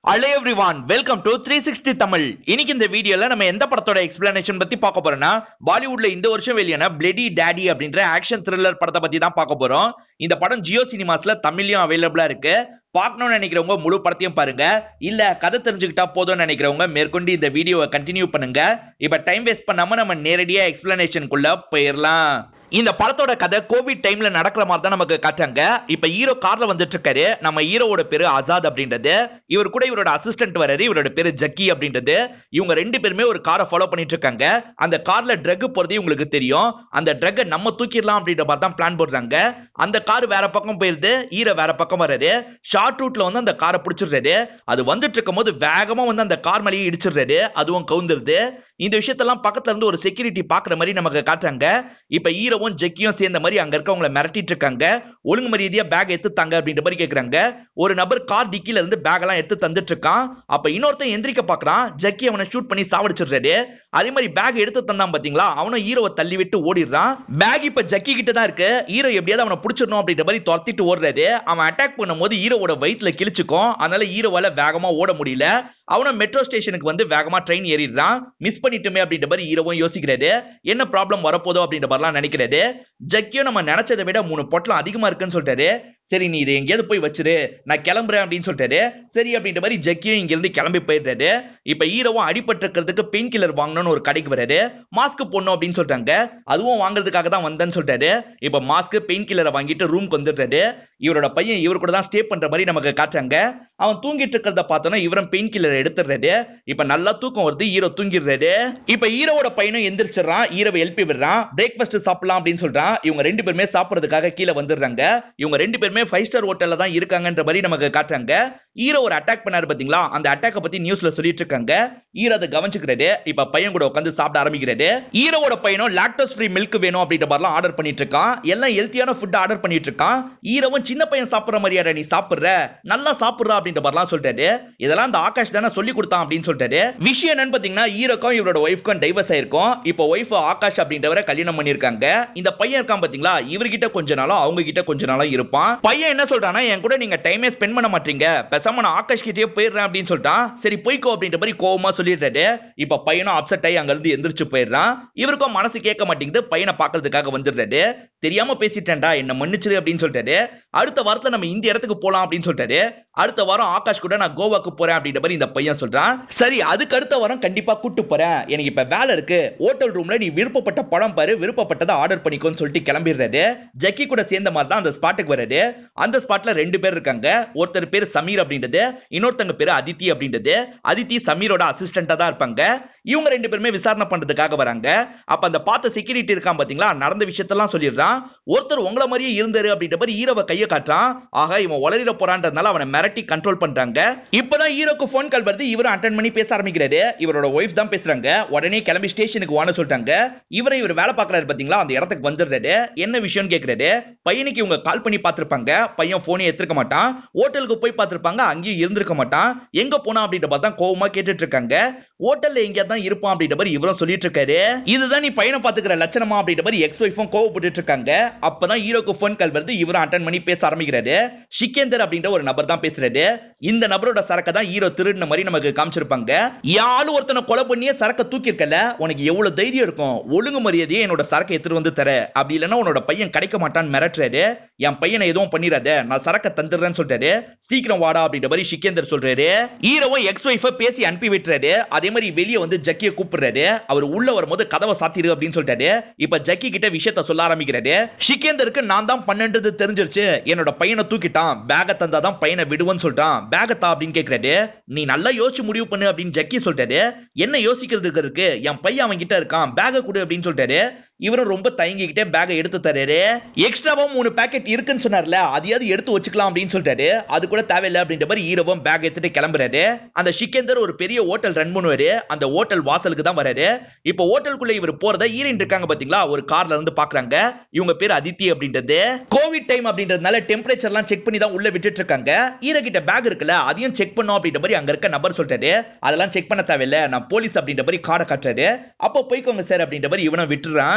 hello everyone welcome to three sixty Tamil இன்னைக்கு இந்த வீடியோல நம்ம எந்த படத்தோட எக்ஸ்பிளனேஷன் பத்தி பார்க்க போறோம்னா பாலிவுட்ல இந்த வருஷம் வெளியான பிளெடி டேடி அப்படின்ற ஆக்ஷன் த்ரில்லர் படத்தை பத்தி தான் பார்க்க போறோம் இந்த படம் ஜியோ சினிமாஸ்ல தமிழ்லயும் அவைலபிளா இருக்கு பார்க்கணும்னு நினைக்கிறவங்க முழு படத்தையும் பாருங்க இல்ல கதை தெரிஞ்சுக்கிட்டா போதும்னு நினைக்கிறவங்க மேற்கொண்டு இந்த வீடியோவை கண்டினியூ பண்ணுங்க இப்ப டைம் வேஸ்ட் பண்ணாம நம்ம நேரடியா எக்ஸ்பிளனேஷனுக்குள்ள போயிடலாம் இந்த படத்தோட கதை கோவிட் டைம்ல நடக்கிற மாதிரி தான் நமக்கு காட்டுறாங்க இப்ப ஹீரோ கார்ல வந்துட்டு இருக்காரு நம்ம ஹீரோவோட பேரு ஆசாத் அப்படின்றது இவர் கூட இவரோட அசிஸ்டன்ட் வராரு இவரோட பேரு ஜக்கி அப்படின்றது இவங்க ரெண்டு பேருமே ஒரு காரை ஃபாலோ பண்ணிட்டு இருக்காங்க அந்த கார்ல ட்ரக் போறது இவங்களுக்கு தெரியும் அந்த ட்ரக்கை நம்ம தூக்கிடலாம் அப்படின்ற மாதிரி தான் பிளான் போடுறாங்க அந்த கார் வேற பக்கம் போயிருது ஹீரோ வேற பக்கம் வராரு ஷார்ட் ரூட்ல வந்து அந்த காரை பிடிச்சிடுறாரு அது வந்துட்டு இருக்கும் போது வேகமா வந்து அந்த கார் மேலேயே இடிச்சிடுறாரு அதுவும் கவுந்துருது இந்த விஷயத்தெல்லாம் பக்கத்துல இருந்து ஒரு செக்யூரிட்டி பாக்குற மாதிரி நமக்கு காட்டுறாங்க இப்ப ஹீரோவும் ஜெக்கியும் சேர்ந்த மாதிரி அங்க இருக்கவங்கள மிரட்டிட்டு இருக்காங்க ஒழுங்கு மரியாதையா பேக் எடுத்து தாங்க அப்படின்ற மாதிரி கேக்குறாங்க ஒரு நபர் கார் டிக்கில இருந்து பேக் எல்லாம் எடுத்து தந்துட்டு இருக்கான் அப்ப இன்னொருத்தன் எந்திரிக்க பாக்குறான் ஜக்கி அவனை ஷூட் பண்ணி சாவடிச்சிடுறாரு அதே மாதிரி பேக் எடுத்து தந்தான் பாத்தீங்களா அவனும் ஹீரோவை தள்ளி விட்டு ஓடிடுறான் பேக் இப்ப ஜக்கி கிட்ட தான் இருக்கு ஹீரோ எப்படியாவது அவனை பிடிச்சிடணும் அப்படின்ற மாதிரி துரத்திட்டு ஓடுறாரு அவன் அட்டாக் பண்ணும்போது ஹீரோவோட வயிற்றுல கிழிச்சுக்கும் அதனால ஹீரோவால வேகமா ஓட முடியல அவனும் மெட்ரோ ஸ்டேஷனுக்கு வந்து வேகமா ட்ரெயின் ஏறிடுறான் மிஸ் பண்ணிட்டுமே அப்படின்ற மாதிரி ஹீரோவும் யோசிக்கிறாரு என்ன ப்ராப்ளம் வரப்போதோ அப்படின்ற மாதிரிலாம் நினைக்கிறாரு ஜக்கியும் நம்ம நினைச்சதை விட மூணு பொட்டலம் அதிகமா இருக்குன்னு சொல்லிட்டாரு சரி நீ இதை எங்கேயாவது போய் வச்சிரு நான் கிளம்புறேன் அப்படின்னு சொல்லிட்டாரு சரி அப்படின்ற மாதிரி ஜக்கியும் இங்க இருந்து கிளம்பி போயிடுறாரு இப்ப ஹீரோவும் அடிபட்டிருக்கிறதுக்கு பெயின் கில்லர் வாங்கணும்னு ஒரு கடைக்கு வராரு மாஸ்க் போடணும் அப்படின்னு சொல்லிட்டாங்க அதுவும் வாங்குறதுக்காக தான் வந்தேன்னு சொல்லிட்டாரு இப்ப மாஸ்க் பெயின் கில்லரை வாங்கிட்டு ரூம்க்கு வந்துடுறாரு இவரோட பையன் இவர் கூட தான் ஸ்டே பண்ற மாதிரி நமக்கு காட்டுறாங்க அவன் தூங்கிட்டு இருக்கிறத பார்த்தோன்னா இவரும் பெயின் கில்லர் எடுத்துடுறாரு இப்ப நல்லா தூக்கம் வருது ஹீரோ தூங்கிடுறாரு இப்ப ஹீரோவோட பையனும் எந்திரிச்சிடறான் ஹீரோவை எழுப்பி விடுறான் பிரேக்ஃபாஸ்ட் சாப்பிடலாம் அப்படின்னு சொல்றான் இவங்க ரெண்டு பேருமே சாப்பிடுறதுக்காக கீழே வந்துடுறாங்க இவங்க ரெண்டு பேருமே ஃபைவ் ஸ்டார் ஹோட்டல்ல தான் இருக்காங்கன்ற மாதிரி நமக்கு காட்டுறாங்க ஹீரோ ஒரு அட்டாக் பண்ணாரு பாத்தீங்களா அந்த அட்டாக்கை பத்தி நியூஸ்ல சொல்லிட்டு இருக்காங்க ஹீரோ அதை கவனிச்சுக்கிறாரு இப்ப பையன் கூட உட்காந்து சாப்பிட ஆரம்பிக்கிறாரு ஹீரோவோட பையனும் லாக்டோஸ் ஃப்ரீ மில்க் வேணும் அப்படின்ற மாதிரிலாம் ஆர்டர் பண்ணிட்டு இருக்கான் எல்லாம் ஹெல்த்தியான ஃபுட் ஆர்டர் பண்ணிட்டு இருக்கான் ஹீரோவும் சின்ன பையன் சாப்பிடுற மாதிரியாடா நீ சாப்பிடுற நல்லா சாப்பிடுறா அப்படின்ற மாதிரிலாம் சொல்லிட்டாரு இதெல்லாம் அந்த ஆகாஷ் தானே சொல்லி கொடுத்தான் அப்படின்னு சொல்லிட்டாரு விஷயம் என்னன்னு பாத்தீங்கன்னா ஹீரோக்கும் இவரோட ஒய்ஃப்க்கும் டைவர்ஸ் ஆயிருக்கும் இப்போ ஒய்ஃப் ஆகாஷ் அப்படின்றவரை கல்யாணம் பண்ணிருக்காங்க இந்த பையன் இருக்கான் பாத்தீங்களா இவர்கிட்ட கொஞ்ச நாளும் அவங்க கிட்ட கொஞ்ச நாளும் இருப்பான் பையன் என்ன சொல்றானா என் கூட நீங்க டைமே ஸ்பெண்ட் பண்ண மாட்டீங்க பேசாம நான் ஆகாஷ் கிட்டே போயிடுறேன் அப்படின்னு சொல்லிட்டான் சரி போய்க்கோ அப்படின்ற மாதிரி கோவமா சொல்லிடுறாரு இப்ப பையனும் அப்செட் ஆகி அங்க இருந்து எந்திரிச்சு போயிடுறான் இவருக்கும் மனசு கேட்க மாட்டேங்குது பையனை பாக்குறதுக்காக வந்துடுறாரு தெரியாம பேசிட்டேன்டா என்ன மன்னிச்சிரு அப்படின்னு சொல்லிட்டாரு அடுத்த வாரத்துல நம்ம இந்த இடத்துக்கு போலாம் அப்படின்னு சொல்லிட்டாரு அடுத்த வாரம் ஆகாஷ் கூட நான் கோவாக்கு போறேன் அப்படின்ற மாதிரி இந்த பையன் சொல்றான் சரி அதுக்கு அடுத்த வாரம் கண்டிப்பா கூட்டு போறேன் எனக்கு இப்ப வேலை இருக்கு ஹோட்டல் ரூம்ல நீ விருப்பப்பட்ட படம் பாரு விருப்பப்பட்டதை ஆர்டர் பண்ணிக்கோன்னு சொல்லிட்டு கிளம்பிடுறாரு ஜக்கி கூட சேர்ந்த மாதிரி தான் அந்த ஸ்பாட்டுக்கு வராரு அந்த ஸ்பாட்ல ரெண்டு பேர் இருக்காங்க ஒருத்தர் பேர் சமீர் அப்படின்றது இன்னொருத்தங்க பேரு அதித்தி அப்படின்றது அதித்தி சமீரோட அசிஸ்டண்டா தான் இருப்பாங்க இவங்க ரெண்டு பேருமே விசாரணை பண்றதுக்காக வராங்க அப்ப அந்த பார்த்த செக்யூரிட்டி இருக்கான் பாத்தீங்களா நடந்த விஷயத்தெல்லாம் சொல்லிடுறான் ஒருத்தர் உங்கள மாதிரியே இருந்தாரு அப்படின்ற மாதிரி ஹீரோவை கையை காட்டுறான் ஆக இவன் வளரிட போறான்றதுனால அவனை மிரட்டி கண்ட்ரோல் பண்றாங்க இப்பதான் ஹீரோக்கு ஃபோன் கால் வருது இவரும் அட்டன் பண்ணி பேச ஆரம்பிக்கிறாரு இவரோட ஒய்ஃப் தான் பேசுறாங்க உடனே கிளம்பி ஸ்டேஷனுக்கு வான்னு சொல்லிட்டாங்க இவரை இவர் வேலை பார்க்கறாரு பாத்தீங்களா அந்த இடத்துக்கு வந்துடுறாரு என்ன விஷயம்னு கேக்குறாரு பையனுக்கு இவங்க கால் பண்ணி பார்த்திருப்பாங்க பையன் போனே எடுத்துக்க மாட்டான் ஹோட்டலுக்கு போய் பார்த்திருப்பாங்க அங்கேயும் இருந்திருக்க மாட்டான் எங்க போனா அப்படின்ற பார்த்தா கோவமா கேட்டுட்டு இருக்காங்க ஹோட்டல்ல எங்கேயா தான் இருப்பான் அப்படின்ற மாதிரி இவரும் சொல்லிட்டு இருக்காரு இதுதான் நீ பையனை பாத்துக்கிற லட்சணமா அப்படின்ற மாதிரி எக்ஸ் ஒய்ஃபும் கோவப்பட்டு இருக்காங்க அப்பதான் ஹீரோக்கு ஃபோன் கால் வருது இவரும் அட்டன் பண்ணி பேச ஆரம்பிக்கிறாரு ஷிகேந்தர் அப்படின்ற ஒரு நபர் தான் பேசுறாரு இந்த நபரோட சரக்கை தான் ஹீரோ திருடின மாதிரி நமக்கு காமிச்சிருப்பாங்க யாழ் ஒருத்தனை கொலை பண்ணியே சரக்கை தூக்கிருக்கல உனக்கு எவ்வளவு தைரியம் இருக்கும் ஒழுங்கு மரியாதையே என்னோட சரக்கை எடுத்துட்டு வந்து தர அப்படி இல்லைன்னா உன்னோட பையன் கிடைக்க மாட்டான்னு மிரட்டுறாரு என் பையனை எதுவும் பண்ணிடாத நான் சரக்கை தந்துடுறேன்னு சொல்லிட்டாரு சீக்கிரம் வாடா அப்படின்ற மாதிரி ஷிகேந்தர் சொல்றாரு ஹீரோவும் எக்ஸ் ஒய்ஃபை பேசி அனுப்பி விட்டுறாரு அதே மாதிரி வெளியே வந்து ஜக்கிய கூப்பிடுறாரு அவர் உள்ள வரும்போது கதவை சாத்திரு அப்படின்னு சொல்லிட்டாரு இப்ப ஜக்கி கிட்ட விஷயத்த சொல்ல ஆரம்பிக்கிறாரு ஷிகேந்தருக்கு நான் தான் பண்ணன்றது தெரிஞ்சிருச்சு என்னோட பையனை தூக்கிட்டான் பேக தந்தாதான் பையனை விடுவேன்னு சொல்லிட்டான் பேக தா அப்படின்னு கேக்குறாரு நீ நல்லா யோசிச்சு முடிவு பண்ணு அப்படின்னு ஜக்கி சொல்லிட்டாரு என்ன யோசிக்கிறதுக்கு இருக்கு என் பையன் அவன் கிட்ட இருக்கான் பேக கொடு அப்படின்னு சொல்லிட்டாரு இவரும் ரொம்ப தயங்கிக்கிட்டே பேகை எடுத்து தர்றாரு எக்ஸ்ட்ராவா மூணு பேக்கெட் இருக்குன்னு சொன்னார்ல அதையாவது எடுத்து வச்சுக்கலாம் அப்படின்னு சொல்லிட்டாரு அது கூட தேவையில்லை அப்படின்ற மாதிரி ஹீரோவும் பேக் எடுத்துட்டு கிளம்புறாரு அந்த ஷிகேந்தர் ஒரு பெரிய ஹோட்டல் ரன் பண்ணுவாரு அந்த ஹோட்டல் வாசலுக்கு தான் வராரு இப்போ ஹோட்டலுக்குள்ள இவர் போறத ஹீரோயின் இருக்காங்க பாத்தீங்களா ஒரு கார்ல இருந்து பாக்குறாங்க இவங்க பேர் அதித்தி அப்படின்றது கோவிட் டைம் அப்படின்றதுனால டெம்பரேச்சர் எல்லாம் செக் பண்ணி தான் உள்ள விட்டுட்டு இருக்காங்க ஹீரோ கிட்ட பேக் இருக்குல்ல அதையும் செக் பண்ணும் அப்படின்ற மாதிரி அங்க இருக்க நபர் சொல்றாரு அதெல்லாம் செக் பண்ண தேவையில்ல நான் போலீஸ் அப்படின்ற மாதிரி கார்டை காட்டுறாரு அப்போ போய்க்கோங்க சார் அப்படின்ற மாதிரி இவனை விட்டுறான்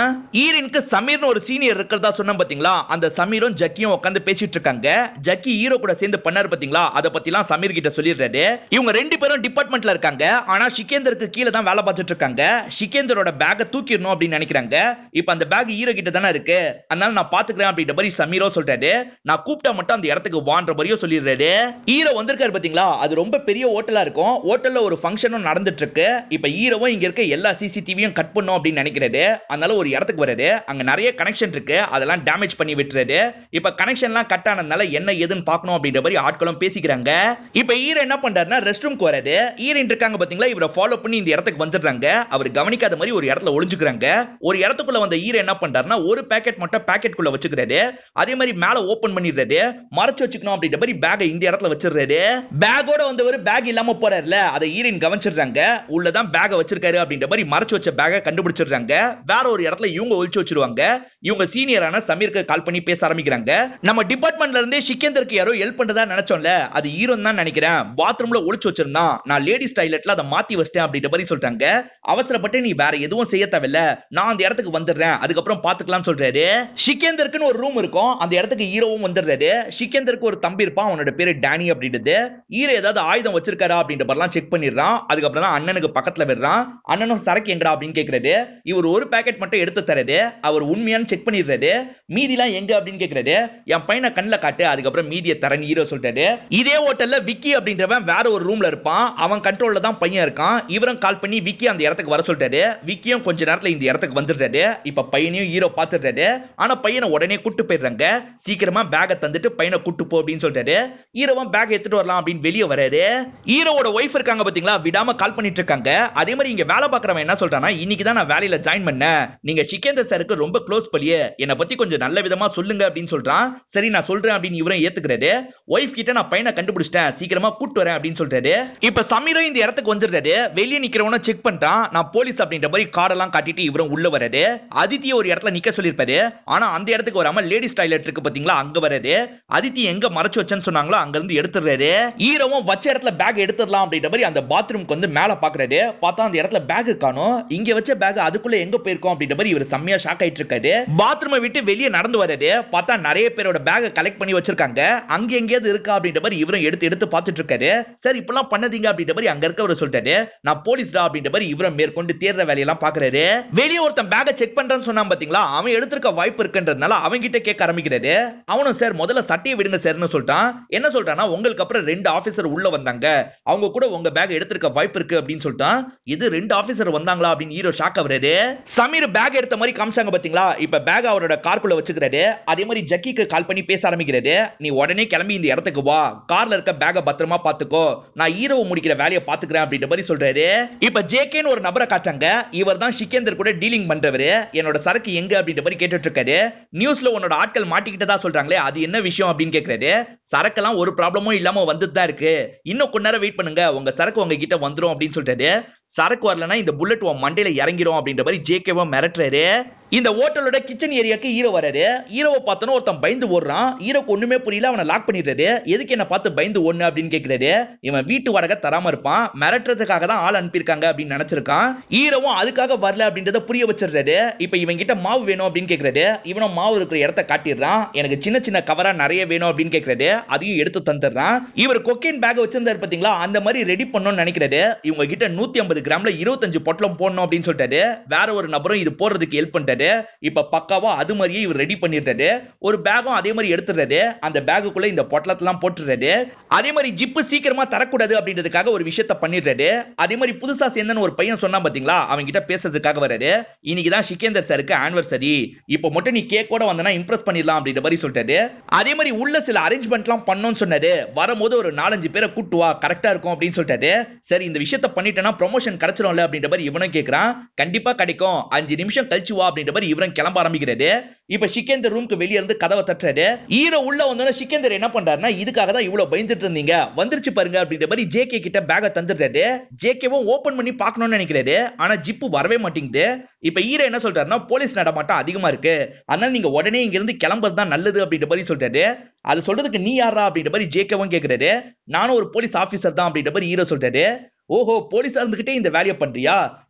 ஈரனுக்கு சமீர்னு ஒரு சீனியர் இருக்கிறதா சொன்னேன் பாத்தீங்களா அந்த சமீரும் ஜக்கியும் உட்காந்து பேசிட்டு இருக்காங்க ஜக்கி ஹீரோ கூட சேர்ந்து பண்ணாரு பாத்தீங்களா அதை பத்திலாம் சமீர் கிட்ட சொல்லிடுறாரு இவங்க ரெண்டு பேரும் டிபார்ட்மெண்ட்ல இருக்காங்க ஆனா ஷிகேந்தருக்கு கீழே தான் வேலை பார்த்துட்டு இருக்காங்க ஷிகேந்தரோட பேக்கை தூக்கிடணும் அப்படின்னு நினைக்கிறாங்க இப்ப அந்த பேக் ஹீரோ கிட்ட தானே இருக்கு அதனால நான் பாத்துக்கிறேன் அப்படின்ற மாதிரி சமீரோ சொல்றாரு நான் கூப்பிட்டா மட்டும் அந்த இடத்துக்கு வான்ற மாதிரியும் சொல்லிடுறாரு ஹீரோ வந்திருக்காரு பாத்தீங்களா அது ரொம்ப பெரிய ஹோட்டலா இருக்கும் ஹோட்டல்ல ஒரு ஃபங்க்ஷனும் நடந்துட்டு இருக்கு இப்ப ஹீரோவும் இங்க இருக்க எல்லா சிசிடிவியும் கட் பண்ணும் அப்படின்னு நினைக்கிறாரு அதனால ஒரு இடத்துக்கு வராரு அங்க நிறைய கனெக்ஷன் இருக்கு அதெல்லாம் டேமேஜ் பண்ணி விட்டுறாரு இப்ப கனெக்ஷன்லாம் கட் ஆனதுனால என்ன ஏதுன்னு பார்க்கணும் அப்படின்ற மாதிரி ஆட்களும் பேசிக்கிறாங்க இப்ப ஹீரோ என்ன பண்றாருன்னா ரெஸ்ட் ரூம்க்கு வராரு ஹீரோயின் இருக்காங்க பாத்தீங்களா இவரை ஃபாலோ பண்ணி இந்த இடத்துக்கு வந்துடுறாங்க அவர் கவனிக்காத மாதிரி ஒரு இடத்துல ஒளிஞ்சுக்கிறாங்க ஒரு இடத்துக்குள்ள வந்த ஹீரோ என்ன பண்றாருன்னா ஒரு பேக்கெட் மட்டும் பேக்கெட் குள்ள வச்சுக்கிறாரு அதே மாதிரி மேல ஓபன் பண்ணிடுறாரு மறைச்சு வச்சுக்கணும் அப்படின்ற மாதிரி பேக்கை இந்த இடத்துல வச்சிடுறாரு பேக்கோட வந்தவர் பேக் இல்லாம போறாருல அதை ஹீரோயின் கவனிச்சிடுறாங்க உள்ளதான் பேக்கை வச்சிருக்காரு அப்படின்ற மாதிரி மறைச்சு வச்ச பேக்கை கண்டுபிடிச்சிடுறாங்க வேற ஒரு இடத்துல இவங்க ஒழிச்சு வச்சிருவாங்க இவங்க சீனியரான சமீருக்கு கால் பண்ணி பேச ஆரம்பிக்கிறாங்க நம்ம டிபார்ட்மெண்ட்ல இருந்தே சிக்கேந்தருக்கு யாரோ ஹெல்ப் பண்றதா நினைச்சோம்ல அது ஹீரோ தான் நினைக்கிறேன் பாத்ரூம்ல ஒளிச்சு வச்சிருந்தான் நான் லேடிஸ் டாய்லெட்ல அதை மாத்தி வச்சிட்டேன் அப்படின்ற மாதிரி சொல்றாங்க அவசரப்பட்டு நீ வேற எதுவும் செய்ய தேவையில்ல நான் அந்த இடத்துக்கு வந்துடுறேன் அதுக்கப்புறம் பாத்துக்கலாம் சொல்றாரு ஷிகேந்தருக்குன்னு ஒரு ரூம் இருக்கும் அந்த இடத்துக்கு ஹீரோவும் வந்துடுறாரு ஷிகேந்தருக்கு ஒரு தம்பி இருப்பான் அவனோட பேரு டேனி அப்படின்றது ஹீரோ ஏதாவது ஆயுதம் வச்சிருக்காரா அப்படின்ற மாதிரிலாம் செக் பண்ணிடுறான் அதுக்கப்புறம் தான் அண்ணனுக்கு பக்கத்துல விடுறான் அண்ணனும் சரக்கு எங்கடா அப்படின்னு கேக்குறாரு இவர் ஒரு பேக்கெட் மட்டும் எடுத்து தராரு அவர் உண்மையான்னு செக் பண்ணிடுறாரு மீதிலாம் எங்க அப்படின்னு கேக்குறாரு என் பையனை கண்ணில் காட்டு அதுக்கப்புறம் மீதியை தரேன்னு ஹீரோ சொல்லிட்டாரு இதே ஹோட்டல்ல விக்கி அப்படின்றவன் வேற ஒரு ரூம்ல இருப்பான் அவன் கண்ட்ரோல்ல தான் பையன் இருக்கான் இவரும் கால் பண்ணி விக்கி அந்த இடத்துக்கு வர சொல்லிட்டாரு விக்கியும் கொஞ்ச நேரத்துல இந்த இடத்துக்கு வந்துடுறாரு இப்ப பையனையும் ஹீரோ பாத்துடுறாரு ஆனா பையனை உடனே கூட்டு போயிடுறாங்க சீக்கிரமா பேக்கை தந்துட்டு பையனை கூட்டு போ அப்படின்னு சொல்லிட்டாரு ஹீரோவும் பேக் எடுத்துட்டு வரலாம் அப்படின்னு வெளியே வராரு ஹீரோவோட ஒய்ஃப் இருக்காங்க பாத்தீங்களா விடாம கால் பண்ணிட்டு இருக்காங்க அதே மாதிரி இங்க வேலை பாக்குறவன் என்ன சொல்றானா இன்னைக்கு தான் நான் வேலையில ஜாயின் பண்ணேன் நீங்க சிக்கேந்தர் சாருக்கு ரொம்ப க்ளோஸ் பலியே என்னை பத்தி கொஞ்சம் நல்ல விதமா சொல்லுங்க அப்படின்னு சொல்றான் சரி நான் சொல்றேன் அப்படின்னு இவரும் ஏத்துக்கிறாரு ஒய்ஃப் கிட்ட நான் பையனை கண்டுபிடிச்சிட்டேன் சீக்கிரமா கூட்டு வரேன் அப்படின்னு சொல்றாரு இப்ப சமீரும் இந்த இடத்துக்கு வந்துடுறாரு வெளியே நிக்கிறவன செக் பண்ணிட்டான் நான் போலீஸ் அப்படின்ற மாதிரி கார்டெல்லாம் காட்டிட்டு இவரும் உள்ள வராரு அதித்திய ஒரு இடத்துல நிக்க சொல்லியிருப்பாரு ஆனா அந்த இடத்துக்கு வராம லேடிஸ் டாய்லெட் இருக்கு பாத்தீங்களா அங்க வராரு அதித்தி எங்க மறைச்சு வச்சேன்னு சொன்னாங்களோ அங்க இருந்து எடுத்துறாரு ஹீரோவும் வச்ச இடத்துல பேக் எடுத்துடலாம் அப்படின்ற மாதிரி அந்த பாத்ரூம்க்கு வந்து மேல பாக்குறாரு பார்த்தா அந்த இடத்துல பேக் காணும் இங்க வச்ச பேக் அதுக்குள்ள எங்க போயிருக்கோம் அப்படின்ற மாதிரி இவர் செம்மையா ஷாக் ஆயிட்டு இருக்காரு பாத்ரூமை விட்டு வெளியே நடந்து வராரு பார்த்தா நிறைய பேரோட பேக்கை கலெக்ட் பண்ணி வச்சிருக்காங்க அங்க எங்கேயாவது இருக்கா அப்படின்ற மாதிரி இவரும் எடுத்து எடுத்து பார்த்துட்டு இருக்காரு சார் இப்பெல்லாம் பண்ணதீங்க அப்படின்ற மாதிரி அங்க இருக்கவர் சொல்லிட்டாரு நான் போலீஸ்டா அப்படின்ற மாதிரி இவரும் மேற்கொண்டு தேடுற வேலையெல்லாம் பாக்குறாரு வெளியே ஒருத்தன் பேக்கை செக் பண்றேன்னு சொன்னான் பாத்தீங்களா அவன் எடுத்திருக்க வாய்ப்பு இருக்குன்றதுனால அவன் கிட்ட கேட்க ஆரம்பிக்கிறாரு அவனும் சார் முதல்ல சட்டையை விடுங்க சார்னு சொல்லிட்டான் என்ன சொல்றான்னா உங்களுக்கு அப்புறம் ரெண்டு ஆபீசர் உள்ள வந்தாங்க அவங்க கூட உங்க பேக் எடுத்திருக்க வாய்ப்பு இருக்கு அப்படின்னு சொல்லிட்டான் இது ரெண்டு ஆபீசர் வந்தாங்களா அப்படின்னு ஹீரோ ஷாக் ஆகுறாரு சமீர் பேக் எடுத்த மாதிரி காமிச்சாங்க பாத்தீங்களா இப்ப பேக் அவரோட கார்க்குள்ள வச்சுக்கிறாரு அதே மாதிரி ஜக்கிக்கு கால் பண்ணி பேச ஆரம்பிக்கிறாரு நீ உடனே கிளம்பி இந்த இடத்துக்கு வா கார்ல இருக்க பேக பத்திரமா பாத்துக்கோ நான் ஹீரோவை முடிக்கிற வேலையை பாத்துக்கிறேன் அப்படின்ற மாதிரி சொல்றாரு இப்ப ஜேகேன்னு ஒரு நபரை காட்டாங்க இவர் தான் சிக்கேந்தர் கூட டீலிங் பண்றவரு என்னோட சரக்கு எங்க அப்படின்ற மாதிரி கேட்டுட்டு இருக்காரு நியூஸ்ல உன்னோட ஆட்கள் மாட்டிக்கிட்டதா சொல்றாங்களே அது என்ன விஷயம் அப்படின்னு கேக்குறாரு சரக்கெல்லாம் ஒரு ப்ராப்ளமும் இல்லாம வந்துட்டு தான் இருக்கு இன்னும் கொஞ்ச நேரம் வெயிட் பண்ணுங்க உங்க சரக்கு உங்க கிட்ட வந்துரும் அப்படின்னு சொல்லிட்டாரு சரக்கு வரலன்னா இந்த புல்லட் உன் மண்டையில இறங்கிரும் அப்படின்ற மாதிரி ஜேகேவா மிரட்டுறாரு இந்த ஹோட்டலோட கிச்சன் ஏரியாக்கு ஹீரோ வராரு ஹீரோவை பார்த்தோன்னு ஒருத்தன் பயந்து ஓடுறான் ஹீரோக்கு ஒண்ணுமே புரியல அவனை லாக் பண்ணிடுறாரு எதுக்கு என்ன பார்த்து பயந்து ஒண்ணு அப்படின்னு கேக்குறாரு இவன் வீட்டு வாடகை தராம இருப்பான் மிரட்டுறதுக்காக தான் ஆள் அனுப்பியிருக்காங்க அப்படின்னு நினைச்சிருக்கான் ஹீரோவும் அதுக்காக வரல அப்படின்றத புரிய வச்சிடுறாரு இப்ப இவன் கிட்ட மாவு வேணும் அப்படின்னு கேக்குறாரு இவனும் மாவு இருக்கிற இடத்த காட்டிடுறான் எனக்கு சின்ன சின்ன கவரா நிறைய வேணும் அப்படின்னு கேக்குறாரு அதையும் எடுத்து தந்துடுறான் இவர் கொக்கைன் பேக் வச்சிருந்தாரு பாத்தீங்களா அந்த மாதிரி ரெடி பண்ணணும்னு நினைக்கிறாரு இவங்க கிட்ட நூத்தி ஐம்பது கிராம்ல இருபத்தஞ்சு பொட்டலம் போடணும் அப்படின்னு சொல்லிட்டாரு வேற ஒரு நபரும் இது போடுறதுக்கு ஹெல்ப் பண்ணிட்டாரு இப்ப பக்காவா அது மாதிரியே இவர் ரெடி பண்ணிடுறாரு ஒரு பேகும் அதே மாதிரி எடுத்துடுறாரு அந்த பேகுக்குள்ள இந்த பொட்டலத்தெல்லாம் போட்டுறாரு அதே மாதிரி ஜிப்பு சீக்கிரமா தரக்கூடாது அப்படின்றதுக்காக ஒரு விஷயத்த பண்ணிடுறாரு அதே மாதிரி புதுசா சேர்ந்தன்னு ஒரு பையன் சொன்னா பாத்தீங்களா அவங்க கிட்ட பேசுறதுக்காக வராரு இன்னைக்கு தான் சிக்கேந்தர் சாருக்கு ஆனிவர்சரி இப்போ மட்டும் நீ கேக்கோட வந்தனா இம்ப்ரெஸ் பண்ணிடலாம் அப்படின்ற மாதிரி சொல்லிட்டாரு அதே மாதிரி உள்ள சில அரேஞ்ச்மெண்ட்லாம் பண்ணோம்னு சொன்னாரு வரும்போது ஒரு நாலஞ்சு பேரை கூட்டு வா கரெக்டா இருக்கும் அப்படின்னு சொல்லிட்டாரு சரி இந்த விஷயத்த பண்ணிட்டேன்னா ப்ரொமோஷன் கிடைச்சிடும்ல அப்படின்ற மாதிரி இவனும் கேக்குறான் கண்டிப்பா கிடைக்கும் அஞ்சு நிமிஷம் கழிச்சு வா அப்படின்ற மாதிரி இவரும் கிளம்ப ஆரம்பிக்கிறாரு இப்ப சிக்கேந்தர் ரூம்க்கு வெளிய இருந்து கதவை தட்டுறாரு ஹீரோ உள்ள வந்தோட சிக்கேந்தர் என்ன பண்றாருன்னா இதுக்காக தான் இவ்வளவு பயந்துட்டு இருந்தீங்க வந்துருச்சு பாருங்க அப்படின்ற மாதிரி ஜேகே கிட்ட பேக தந்துடுறாரு ஜேகேவும் ஓபன் பண்ணி பார்க்கணும்னு நினைக்கிறாரு ஆனா ஜிப்பு வரவே மாட்டேங்குது இப்ப ஹீரோ என்ன சொல்றாருன்னா போலீஸ் நடமாட்டம் அதிகமா இருக்கு அதனால நீங்க உடனே இங்க இருந்து கிளம்புறது தான் நல்லது அப்படின்ற மாதிரி சொல்றாரு அது சொல்றதுக்கு நீ யாரா அப்படின்ற மாதிரி ஜேகேவும் கேக்குறாரு நானும் ஒரு போலீஸ் ஆபீசர் தான் அப்படின்ற மாதிரி ஹீரோ சொல்றாரு ஓஹோ போலீஸா இருந்துகிட்டே இந்த வேலையை பண்றியா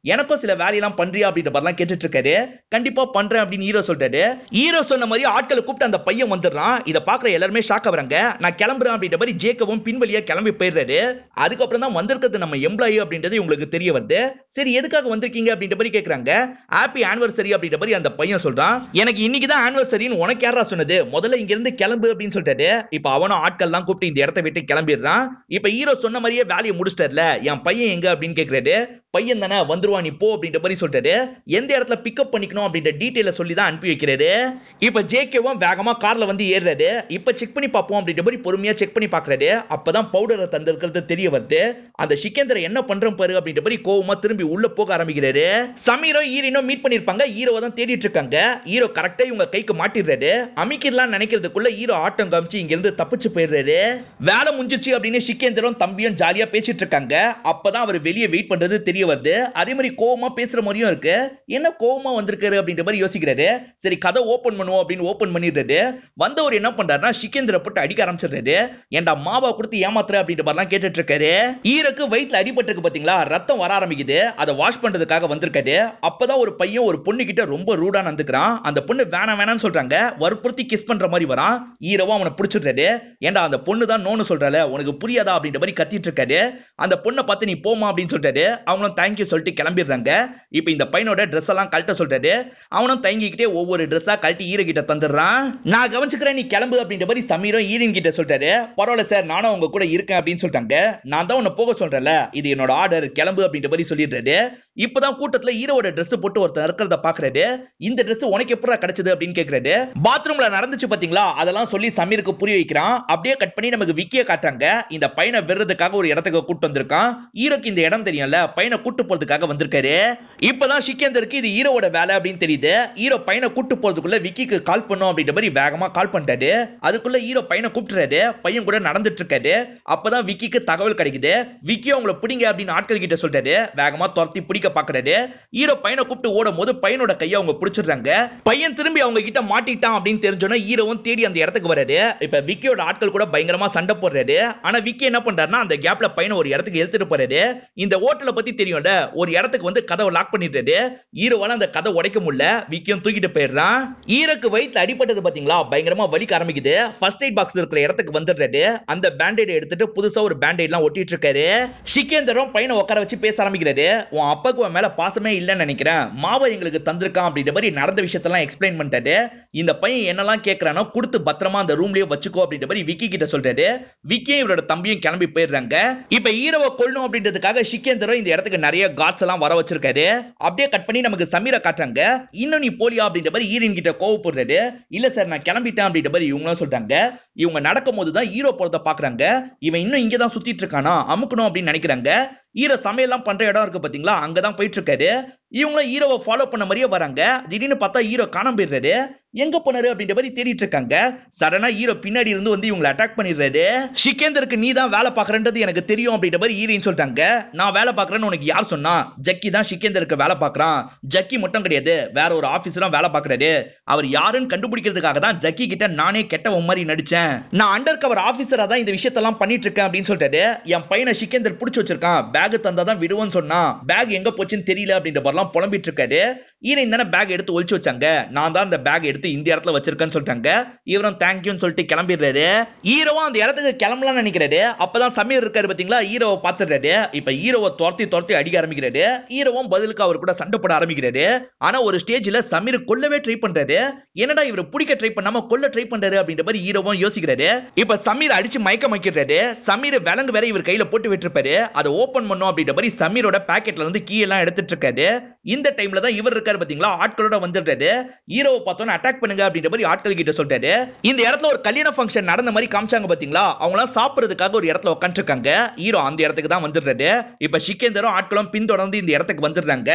எனக்கும் சில வேலையெல்லாம் பண்றியா அப்படின்ற மாதிரிலாம் கேட்டுட்டு இருக்காரு கண்டிப்பா பண்றேன் அப்படின்னு ஹீரோ சொல்றாரு ஹீரோ சொன்ன மாதிரி ஆட்களை கூப்பிட்டு அந்த பையன் வந்துடுறான் இதை பாக்குற எல்லாருமே ஷாக் ஆகுறாங்க நான் கிளம்புறேன் அப்படின்ற மாதிரி ஜேக்கவும் பின்வழியா கிளம்பி போயிடுறாரு அதுக்கப்புறம் தான் வந்திருக்கிறது நம்ம எம்ப்ளாயி அப்படின்றது உங்களுக்கு தெரிய வருது சரி எதுக்காக வந்திருக்கீங்க அப்படின்ற மாதிரி கேக்குறாங்க ஹாப்பி ஆனிவர்சரி அப்படின்ற மாதிரி அந்த பையன் சொல்றான் எனக்கு இன்னைக்கு தான் ஆனிவர்சரின்னு உனக்கு யாரா சொன்னது முதல்ல இங்க இருந்து கிளம்பு அப்படின்னு சொல்லிட்டாரு இப்ப அவனும் ஆட்கள்லாம் கூப்பிட்டு இந்த இடத்த விட்டு கிளம்பிடுறான் இப்ப ஹீரோ சொன்ன மாதிரியே வேலையை முடிச்சிட்டார்ல என் பையன் எங்க அப்படின்னு கேக்குறாரு பையன் தானே வந்துருவான் நீ போ அப்படின்ற மாதிரி சொல்லிட்டாரு எந்த இடத்துல பிக்கப் பண்ணிக்கணும் அப்படின்ற டீட்டெயில சொல்லி தான் அனுப்பி வைக்கிறாரு இப்ப ஜேகேவும் வேகமா கார்ல வந்து ஏறுறாரு இப்ப செக் பண்ணி பார்ப்போம் அப்படின்ற மாதிரி பொறுமையா செக் பண்ணி பாக்குறாரு அப்பதான் பவுடரை தந்திருக்கிறது தெரிய வருது அந்த சிக்கேந்திர என்ன பண்றோம் பாரு அப்படின்ற மாதிரி கோவமா திரும்பி உள்ள போக ஆரம்பிக்கிறாரு சமீரோ ஈரினோ மீட் பண்ணிருப்பாங்க ஹீரோவை தான் தேடிட்டு இருக்காங்க ஹீரோ கரெக்டா இவங்க கைக்கு மாட்டிடுறாரு அமைக்கிடலாம் நினைக்கிறதுக்குள்ள ஹீரோ ஆட்டம் காமிச்சு இங்க இருந்து தப்பிச்சு போயிடுறாரு வேலை முடிஞ்சிச்சு அப்படின்னு சிக்கேந்திரம் தம்பியும் ஜாலியா பேசிட்டு இருக்காங்க அப்பதான் அவர் வெளியே வெயிட் பண்றது தெரிய வருது அதே மாதிரி கோவமா பேசுற மாதிரியும் இருக்கு என்ன கோவமா வந்திருக்காரு அப்படின்ற மாதிரி யோசிக்கிறாரு சரி கதை ஓபன் பண்ணுவோம் அப்படின்னு ஓபன் பண்ணிடுறாரு வந்தவர் என்ன பண்றாருன்னா சிக்கேந்திர போட்டு அடிக்க ஆரம்பிச்சிடுறாரு ஏன்டா மாவா கொடுத்து ஏமாத்துற அப்படின்ற மாதிரிலாம் கேட்டுட்டு இருக்காரு ஈரக்கு வயிற்றுல அடிபட்டிருக்கு பாத்தீங்களா ரத்தம் வர ஆரம்பிக்குது அதை வாஷ் பண்றதுக்காக வந்திருக்காரு அப்பதான் ஒரு பையன் ஒரு பொண்ணு கிட்ட ரொம்ப ரூடா நடந்துக்கிறான் அந்த பொண்ணு வேணாம் வேணாம்னு சொல்றாங்க வற்புறுத்தி கிஸ் பண்ற மாதிரி வரான் ஈரவும் அவனை பிடிச்சிடுறாரு ஏன்டா அந்த பொண்ணு தான் நோன்னு சொல்றால உனக்கு புரியாதா அப்படின்ற மாதிரி கத்திட்டு இருக்காரு அந்த பொண்ணை பார்த்து நீ போமா அப்படின்னு சொல்லிட்டாரு அவங்களும் தேங்க்யூ சொல்லிட்டு கிளம்பிடுறாங்க இப்போ இந்த பையனோட ட்ரெஸ் எல்லாம் கழட்ட சொல்றாரு அவனும் தயங்கிக்கிட்டே ஒவ்வொரு ட்ரெஸ்ஸா கழட்டி ஈர கிட்ட தந்துடுறான் நான் கவனிச்சுக்கிறேன் நீ கிளம்பு அப்படின்ற மாதிரி சமீரம் ஈரன் கிட்ட சொல்றாரு பரவாயில்ல சார் நானும் உங்க கூட இருக்கேன் அப்படின்னு சொல்லிட்டாங்க நான் தான் உன்னை போக சொல்றேன்ல இது என்னோட ஆர்டர் கிளம்பு அப்படின்ற மாதிரி சொல்லிடுறாரு இப்பதான் கூட்டத்துல ஈரோட Dress போட்டு ஒருத்தர் இருக்கிறத பாக்குறாரு இந்த Dress உனக்கு எப்படா கிடைச்சது அப்படின்னு கேக்குறாரு பாத்ரூம்ல நடந்துச்சு பாத்தீங்களா அதெல்லாம் சொல்லி சமீருக்கு புரிய வைக்கிறான் அப்படியே கட் பண்ணி நமக்கு விக்கிய காட்டுறாங்க இந்த பையனை வெறுறதுக்காக ஒரு இடத்துக்கு கூட்டு வந்திருக்கான் ஹீரோக்கு இந்த இடம் தெரியும்ல பையனை கூட்டு போறதுக்காக வந்திருக்காரு இப்பதான் சிக்கேந்தருக்கு இது ஹீரோவோட வேலை அப்படின்னு தெரியுது ஹீரோ பையனை கூட்டு போறதுக்குள்ள விக்கிக்கு கால் பண்ணும் அப்படின்ற மாதிரி வேகமா கால் பண்ணிட்டாரு அதுக்குள்ள ஹீரோ பையனை கூப்பிட்டுறாரு பையன் கூட நடந்துட்டு இருக்காரு அப்பதான் விக்கிக்கு தகவல் கிடைக்குது விக்கி அவங்கள பிடிங்க அப்படின்னு ஆட்கள் கிட்ட சொல்றாரு வேகமா துரத்தி பிடிக்க பாக்குறாரு ஹீரோ பையனை கூப்பிட்டு ஓடும் போது பையனோட கையை அவங்க பிடிச்சிடுறாங்க பையன் திரும்பி அவங்க கிட்ட மாட்டிட்டான் அப்படின்னு தெரிஞ்சோன்னா ஹீரோவும் தேடி அந்த இடத்துக்கு வராரு இப்ப விக்கியோட ஆட்கள் கூட பயங்கரமா சண்டை போடுறாரு ஆனா விக்கி என்ன பண்றாருன்னா அந்த கேப்ல பையனை ஒரு இடத்துக்கு எடுத்துட்டு போறாரு இந்த ஹோட்டலை பத்தி தெரியும்ல ஒரு இடத்துக்கு வந்து கதவை லாக் பண்ணிடுறாரு ஹீரோவால அந்த கதை உடைக்க முடியல விக்கியும் தூக்கிட்டு போயிடுறான் ஹீரோக்கு வயிற்றுல அடிபட்டது பாத்தீங்களா பயங்கரமா வலிக்க ஆரம்பிக்குது ஃபர்ஸ்ட் எய்ட் பாக்ஸ் இருக்கிற இடத்துக்கு வந்துடுறாரு அந்த பேண்டேட் எடுத்துட்டு புதுசா ஒரு பேண்டேட்லாம் ஒட்டிட்டு இருக்காரு சிக்கேந்தரும் பையனை உட்கார வச்சு பேச ஆரம்பிக்கிறாரு உன் அப்பாக்கு உன் மேல பாசமே இல்லைன்னு நினைக்கிறேன் மாவை எங்களுக்கு தந்திருக்கான் அப்படின்ற மாதிரி நடந்த விஷயத்தெல்லாம் எக்ஸ்பிளைன் பண்ணிட்டாரு இந்த பையன் என்னெல்லாம் கேட்கறானோ கொடுத்து பத்திரமா அந்த ரூம்லயே வச்சுக்கோ அப்படின்ற மாதிரி விக்கி கிட்ட சொல்றாரு விக்கியும் இவரோட தம்பியும் கிளம்பி போயிடுறாங்க இப்ப ஹீரோவை கொள்ளணும் அப்படின்றதுக்காக சிக்கேந்தரும் இந்த இடத்துக்கு நிறைய காட்ஸ் எல்லாம் வர வச்சிருக்காரு அப்படியே கட் பண்ணி நமக்கு சமீரை காட்டுறாங்க இன்னும் நீ போலியா அப்படின்ற மாதிரி ஈரின் கிட்ட கோவப்படுறாரு இல்ல சார் நான் கிளம்பிட்டேன் அப்படின்ற மாதிரி இவங்களும் சொல்றாங்க இவங்க நடக்கும் போது தான் ஹீரோ போறத பாக்குறாங்க இவன் இன்னும் இங்க தான் சுத்திட்டு இருக்கானா அமுக்கணும் அப்படின்னு நினைக்கிறாங்க ஹீரோ சமையல்லாம் பண்ற இடம் இருக்கு பாத்தீங்களா அங்கதான் போயிட்டு இருக்காரு இவங்களும் ஹீரோவை ஃபாலோ பண்ண மாதிரியே வராங்க திடீர்னு பார்த்தா ஹீரோ காணாம போயிடுறாரு எங்க போனாரு அப்படின்ற மாதிரி தேடிட்டு இருக்காங்க சடனா ஹீரோ பின்னாடி இருந்து வந்து இவங்களை அட்டாக் பண்ணிடுறாரு சிக்கேந்தருக்கு நீ தான் வேலை பாக்குறன்றது எனக்கு தெரியும் அப்படின்ற மாதிரி ஹீரோயின் சொல்றாங்க நான் வேலை பாக்குறேன்னு உனக்கு யார் சொன்னா ஜக்கி தான் சிக்கேந்தருக்கு வேலை பாக்குறான் ஜக்கி மட்டும் கிடையாது வேற ஒரு ஆபீஸரும் வேலை பாக்குறாரு அவர் யாருன்னு கண்டுபிடிக்கிறதுக்காக தான் ஜக்கி கிட்ட நானே கெட்டவன் மாதிரி நடிச்சேன் நான் அண்டர் கவர் ஆபீசரா தான் இந்த விஷயத்தெல்லாம் பண்ணிட்டு இருக்கேன் அப்படின்னு சொல்லிட்டாரு என் பையனை சிக்கேந்தர் பிடிச்சு வச்சிருக்கான் பேக் தந்தா தான் விடுவோன்னு சொன்னா பேக் எங்க போச்சுன்னு தெரியல அப்படின்ற மாதிரிலாம் புலம்பிட்டு இருக்காரு ஹீரோயின் தானே பேக் எடுத்து ஒளிச்சு வச்சாங்க நான் தான் அந்த பேக் எடுத்து இந்த இடத்துல வச்சிருக்கேன்னு சொல்லிட்டாங்க இவரும் தேங்க்யூன்னு சொல்லிட்டு கிளம்பிடுறாரு ஹீரோவும் அந்த இடத்துக்கு கிளம்பலாம்னு நினைக்கிறாரு அப்பதான் சமீர் இருக்காரு பாத்தீங்களா ஹீரோவை பாத்துறாரு இப்ப ஹீரோவை துரத்தி துரத்தி அடிக்க ஆரம்பிக்கிறாரு ஹீரோவும் பதிலுக்கு அவர் கூட சண்டை போட ஆரம்பிக்கிறாரு ஆனா ஒரு ஸ்டேஜ்ல சமீர் கொல்லவே ட்ரை பண்றாரு என்னடா இவர் பிடிக்க ட்ரை பண்ணாம கொல்ல ட்ரை பண்றாரு அப்படின்ற மாதிரி ஹீரோவும் யோசிக்கிறாரு இப்ப சமீர் அடிச்சு மயக்க வைக்கிறாரு சமீர் விலங்கு வேற இவர் கையில போட்டு விட்டுருப்பாரு அதை ஓபன் பண்ணும் அப்படின்ற மாதிரி சமீரோட பாக்கெட்ல இருந்து கீ எல்லாம் எடுத்துட்டு இருக்காரு இந்த டைம்ல தான் இவர் இருக்காரு பாத்தீங்களா ஆட்களோட வந்துடுறாரு ஹீரோவை பார்த்தோன்னு அட்டாக் பண்ணுங்க அப்படின்ற மாதிரி ஆட்கள் கிட்ட சொல்றாரு இந்த இடத்துல ஒரு கல்யாண ஃபங்க்ஷன் நடந்த மாதிரி காமிச்சாங்க பாத்தீங்களா அவங்க எல்லாம் சாப்பிடுறதுக்காக ஒரு இடத்துல உட்காந்துருக்காங்க ஹீரோ அந்த இடத்துக்கு தான் வந்துடுறாரு இப்ப சிக்கேந்தரும் ஆட்களும் பின்தொடர்ந்து இந்த இடத்துக்கு வந்துடுறாங்க